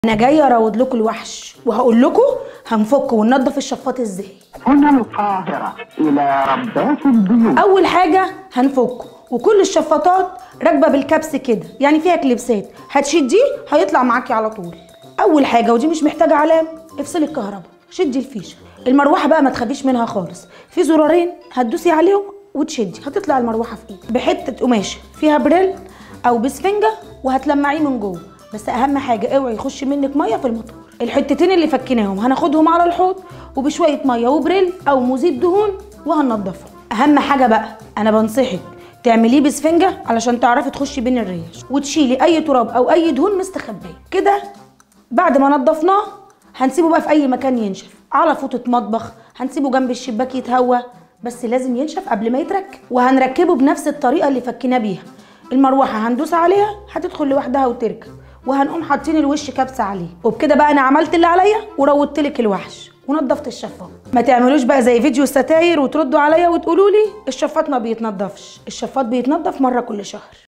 انا جايه اراود لكم الوحش وهقول لكم هنفك وننضف الشفاط ازاي هنا القاهرة إلى ربات البيوت اول حاجه هنفكه وكل الشفاطات راكبه بالكبس كده يعني فيها كليبسات هتشديه هيطلع معاكي على طول اول حاجه ودي مش محتاجه علام افصلي الكهرباء شدي الفيشه المروحه بقى ما تخافيش منها خالص في زرارين هتدوسي عليهم وتشدي هتطلع المروحه فوق بحته قماشه فيها بريل او بسفنجه وهتلمعيه من جوه بس اهم حاجه اوعي يخش منك ميه في الموتور الحتتين اللي فكيناهم هناخدهم على الحوض وبشويه ميه وبريل او مذيب دهون وهننضفهم اهم حاجه بقى انا بنصحك تعمليه بسفنجه علشان تعرفي تخشي بين الريش وتشيلي اي تراب او اي دهون مستخبيه كده بعد ما نضفناه هنسيبه بقى في اي مكان ينشف على فوطه مطبخ هنسيبه جنب الشباك يتهوى بس لازم ينشف قبل ما يتركب وهنركبه بنفس الطريقه اللي فكيناه بيها المروحه هندوس عليها هتدخل لوحدها وتركب وهنقوم حاطين الوش كبسه عليه وبكده بقى انا عملت اللي عليا وروضت لك الوحش ونضفت الشفاط ما تعملوش بقى زي فيديو الستاير وتردوا عليا وتقولوا لي الشفاط ما بيتنضفش الشفاط بيتنضف مره كل شهر